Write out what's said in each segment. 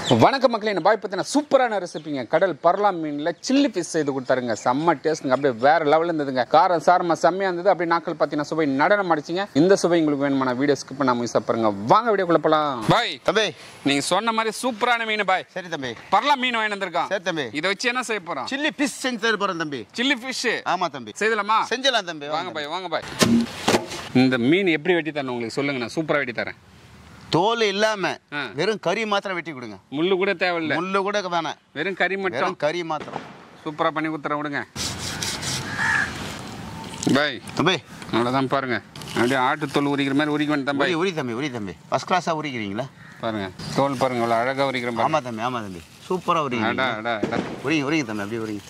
வணக்கம் மக்களே இந்த பாய் பார்த்தீங்கன்னா சூப்பரான ரெசிபிங்க கடல் பரலா மீனில் சில்லி ஃபிஷ் செய்து கொடுத்தாருங்க செம்ம டேஸ்ட்டுங்க அப்படியே வேற லெவலில் இருந்ததுங்க காரம் சாரமாக செம்மையாக இருந்தது அப்படியே நாட்கள் பார்த்தீங்கன்னா சுவை நடனம் அடிச்சிங்க இந்த சுவை உங்களுக்கு வேணுமான வீடியோ ஸ்கிப் பண்ணாம மிஸ் பாருங்க வாங்க வீடியோக்குள்ள போலாம் பாய் தம்பி நீங்க சொன்ன மாதிரி சூப்பரான மீன் பாய் சரி தம்பி பரலா மீன் வாங்கி வந்திருக்கான் சரி தம்பி இதை வச்சு என்ன செய்ய போறோம் சில்லி ஃபிஷ் செஞ்சு தர போறேன் தம்பி சில்லி ஃபிஷ் ஆமா தம்பி செய்தலாமா செஞ்சலாம் தம்பி வாங்க பாய் வாங்க பாய் இந்த மீன் எப்படி வெட்டி தரணும் உங்களுக்கு சொல்லுங்க நான் சூப்பரா வெட்டி தரேன் தோல் இல்லாம ஆ. வெறும் கறி மாத்திரம் வெட்டி கொடுங்க முள்ளு கூட தேவையில்ல முள்ளு கூட வேணாம் வெறும் கறி மட்டும் வெறும் கறி மாத்திரம் சூப்பரா பண்ணி கொடுத்துறேன் விடுங்க பாய் தம்பி அவ்வளோதான் பாருங்க அப்படியே ஆட்டு தோல் உரிக்கிற மாதிரி உரிக்க வேண்டாம் உரி பாய் உரி தம்பி உரி தம்பி ஃபர்ஸ்ட் கிளாஸா உரிக்கிறீங்களா பாருங்க தோல் பாருங்க அவ்வளோ அழகா உரிக்கிற பாருங்க ஆமா தம்பி ஆமா தம்பி சூப்பரா அடா உரிக்கிறீங்க அடா அடா உரிங்க உரிங்க தம்பி அப்படியே உரிங்க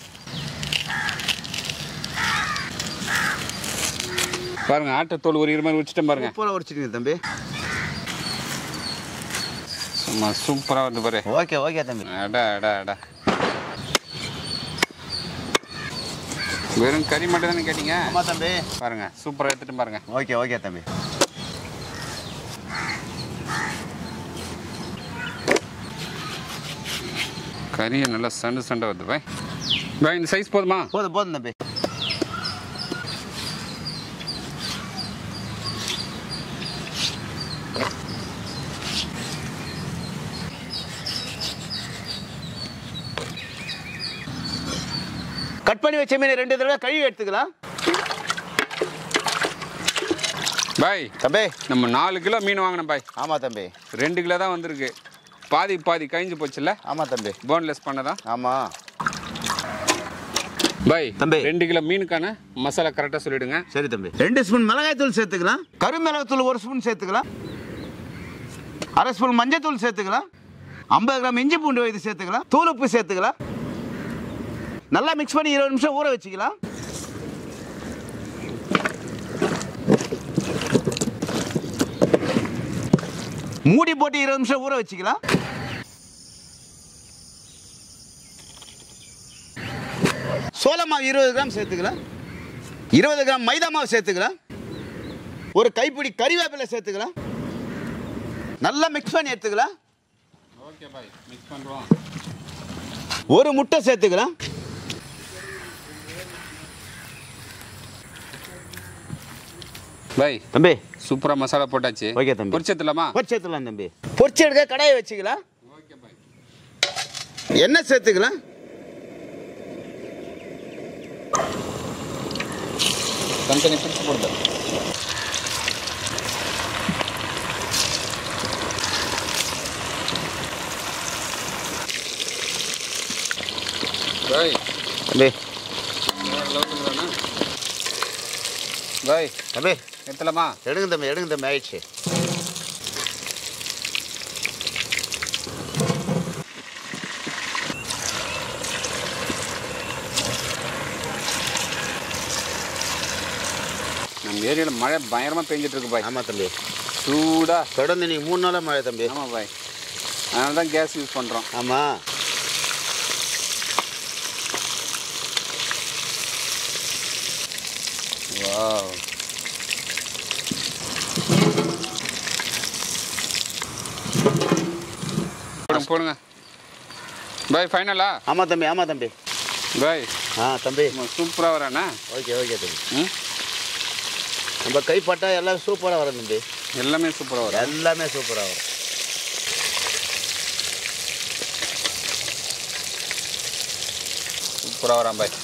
பாருங்க ஆட்டு தோல் உரிக்கிற மாதிரி உரிச்சிட்டேன் பாருங்க சூப்பரா உரிச்சிருங்க தம்பி சும்மா சூப்பரா வந்து பாரு ஓகே ஓகே தம்பி அடா அடா அடா வெறும் கறி மட்டும் தானே கேட்டீங்க ஆமா தம்பி பாருங்க சூப்பரா எடுத்துட்டு பாருங்க ஓகே ஓகே தம்பி கறியை நல்லா சண்டு சண்டை வருது பாய் பாய் இந்த சைஸ் போதுமா போதும் போதும் தம்பி கட் பண்ணி வச்ச மீன் ரெண்டு தடவை கழுவி எடுத்துக்கலாம் பாய் தம்பி நம்ம நாலு கிலோ மீன் வாங்கினோம் பாய் ஆமா தம்பி ரெண்டு கிலோ தான் வந்திருக்கு பாதி பாதி கழிஞ்சு போச்சுல்ல ஆமா தம்பி போன்லெஸ் பண்ணதான் ஆமா பாய் தம்பி. ரெண்டு கிலோ மீனுக்கான மசாலா கரெக்டாக சொல்லிடுங்க சரி தம்பி ரெண்டு ஸ்பூன் மிளகாய் தூள் சேர்த்துக்கலாம் கரு மிளகாய் தூள் ஒரு ஸ்பூன் சேர்த்துக்கலாம் அரை ஸ்பூன் மஞ்சள் தூள் சேர்த்துக்கலாம் ஐம்பது கிராம் இஞ்சி பூண்டு வைத்து சேர்த்துக்கலாம் தூள் உப்பு சேர்த்துக்கலாம் நல்லா மிக்ஸ் பண்ணி இருபது நிமிஷம் ஊற வச்சுக்கலாம் மூடி போட்டு இருபது நிமிஷம் ஊற வச்சுக்கலாம் சோள மாவு இருபது கிராம் சேர்த்துக்கலாம் இருபது கிராம் மைதா மாவு சேர்த்துக்கலாம் ஒரு கைப்பிடி கறிவேப்பிலை சேர்த்துக்கலாம் நல்லா மிக்ஸ் பண்ணி எடுத்துக்கலாம் ஓகே பாய் மிக்ஸ் பண்ணுறோம் ஒரு முட்டை சேர்த்துக்கலாம் பாய் தம்பி சூப்பராக மசாலா போட்டாச்சு ஓகே தம்பி. பொரிச்சத்துலாமா பொரிச்சு எடுத்துக்கலாம் தம்பி பொரிச்சு எடுக்க கடாயை வச்சுக்கலாம் ஓகே பாய் எண்ணெய் சேர்த்துக்கலாம் தனித்தனி பிரிச்சு போடுது பாய் தம்பி பாய் தம்பி எத்தலமா எடுங்க தம்பி எடுங்க தம்பி ஆயிடுச்சு நம்ம ஏரியாவில் மழை பயங்கரமாக பெஞ்சிட்டு இருக்கு பாய் ஆமாம் தம்பி சூடா தொடர்ந்து நீ மூணு நாளாக மழை தம்பி ஆமாம் பாய் அதனால தான் கேஸ் யூஸ் பண்ணுறோம் ஆமாம் வாவ் போடுங்க போடுங்க பாய் ஃபைனலா ஆமாம் தம்பி ஆமாம் தம்பி பாய் ஆ தம்பி சூப்பராக வரானே ஓகே ஓகே தம்பி ம் நம்ம கைப்பட்டா எல்லாம் சூப்பராக வரும் தம்பி எல்லாமே சூப்பராக வரும் எல்லாமே சூப்பராக வரும் சூப்பராக வரான் பாய்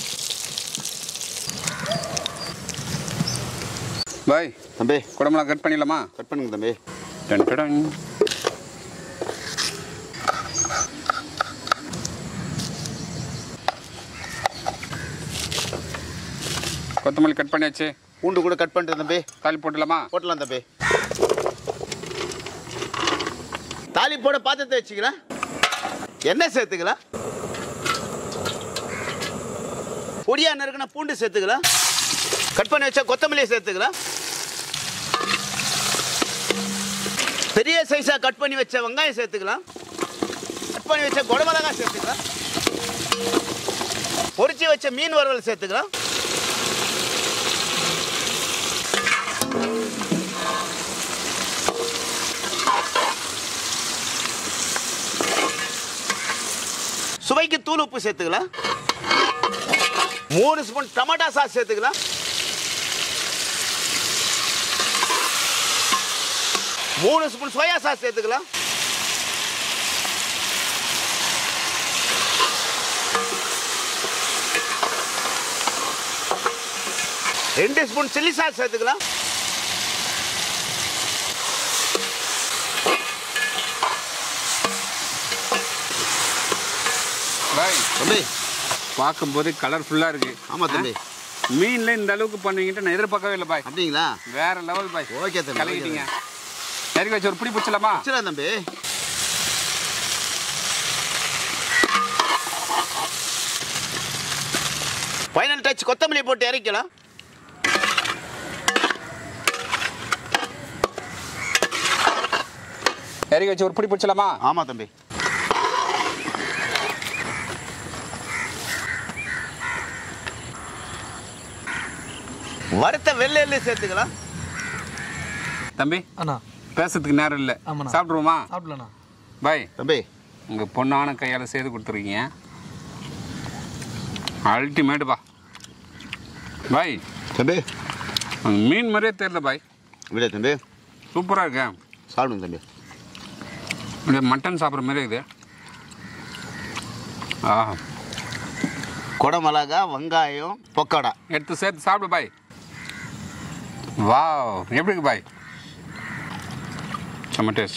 பாய் தம்பி குடம்பெல்லாம் கட் பண்ணிடலாமா கட் பண்ணுங்க தம்பி டன் டடன். கொத்தமல்லி கட் பண்ணியாச்சு பூண்டு கூட கட் பண்ணிட்டு தம்பி தாலி போட்டுடலாமா போட்டலாம் தம்பி தாலி போட பாத்திரத்தை வச்சுக்கலாம் எண்ணெய் சேர்த்துக்கலாம் பொடியா நறுக்குன பூண்டு சேர்த்துக்கலாம் கட் பண்ணி வச்சா கொத்தமல்லியை சேர்த்துக்கலாம் பெரிய சைஸா கட் பண்ணி வச்ச வெங்காயம் சேர்த்துக்கலாம் கட் பண்ணி வச்ச குடமிளகாய் சேர்த்துக்கலாம் பொரிச்சு வச்ச மீன் வறுவல் சேர்த்துக்கலாம் சுவைக்கு தூள் உப்பு சேர்த்துக்கலாம் மூணு ஸ்பூன் டமாட்டா சாஸ் சேர்த்துக்கலாம் மூணு ஸ்பூன் சோயா சாஸ் சேர்த்துக்கலாம் ரெண்டு ஸ்பூன் சில்லி சாஸ் சேர்த்துக்கலாம் பாய் தம்பி பார்க்கும்போது கலர்ஃபுல்லாக இருக்கு ஆமா தம்பி மீன்ல இந்த அளவுக்கு பண்ணுவீங்கன்ட்டு நான் எதிர்பார்க்கவே இல்லை பாய் அப்படிங்களா வேற லெவல் பாய் ஓகே தம்பி, கலக்கிட்டீங்க இறக்கி வச்சு ஒரு பிடி பிடிச்சலாமா சரி தம்பி ஃபைனல் டச் கொத்தமல்லி போட்டு இறக்கலாம் இறக்கி வச்சு ஒரு பிடி பிடிச்சலாமா ஆமா தம்பி வறுத்த வெள்ளை எள்ளு சேர்த்துக்கலாம் தம்பி அண்ணா பேசுறதுக்கு நேரம் இல்லை ஆமாண்ணா. சாப்பிட்ருவோமா சாப்பிடலண்ணா பாய் தம்பி உங்கள் பொண்ணான கையால் செய்து கொடுத்துருக்கீங்க அல்டிமேட்டுப்பா பாய் தம்பி அந்த மீன் மாதிரியே தெரியல பாய் விட தம்பி சூப்பராக இருக்கேன் சாப்பிடுங்க தம்பி இந்த மட்டன் சாப்பிட்ற மாதிரி இருக்குது ஆஹா கொடை மிளகா வெங்காயம் பொக்கோடா எடுத்து சேர்த்து சாப்பிடு பாய் வாவ் எப்படி இருக்கு பாய் செம்ம டேஸ்ட்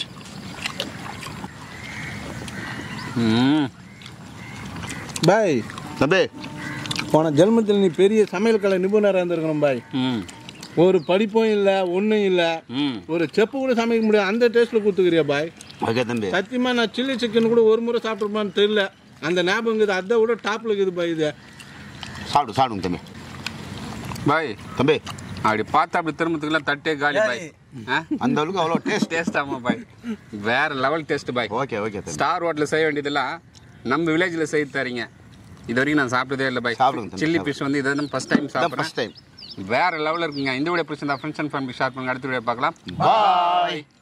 ம் பாய் தம்பி போன ஜென்மத்தில் நீ பெரிய சமையல் கலை நிபுணராக இருந்திருக்கணும் பாய் ம் ஒரு படிப்பும் இல்லை ஒன்றும் இல்லை ம் ஒரு செப்பு கூட சமைக்க முடியாது அந்த டேஸ்ட்டில் கொடுத்துக்கிறியா பாய் ஓகே தம்பி சத்தியமாக நான் சில்லி சிக்கன் கூட ஒரு முறை சாப்பிட்ருப்பான்னு தெரியல அந்த ஞாபகம் இருக்குது அதை விட டாப்பில் இருக்குது பாய் இது சாப்பிடு சாப்பிடுங்க தம்பி பாய் தம்பி அப்படி பார்த்தா அப்படி திரும்பத்துக்குலாம் தட்டே காலி பாய் ஆ அந்த அளவுக்கு அவ்வளோ டேஸ்ட் டேஸ்ட் ஆமாம் பாய் வேற லெவல் டேஸ்ட் பாய் ஓகே ஓகே தம்பி ஸ்டார் ஹோட்டலில் செய்ய வேண்டியதெல்லாம் நம்ம வில்லேஜில் செய்து தரீங்க இது வரைக்கும் நான் சாப்பிட்டதே இல்லை பாய் சாப்பிடுங்க தம்பி, சில்லி ஃபிஷ் வந்து இதை ஃபர்ஸ்ட் டைம் சாப்பிட்றேன் ஃபர்ஸ்ட் டைம் வேற லெவலில் இருக்குங்க இந்த வீடியோ பிடிச்சிருந்தா ஃப்ரெண்ட்ஸ் அண்ட் ஃபேமிலி ஷேர் பண்ணுங்க அடுத்த வீடியோ பார்க்கலாம் பாய்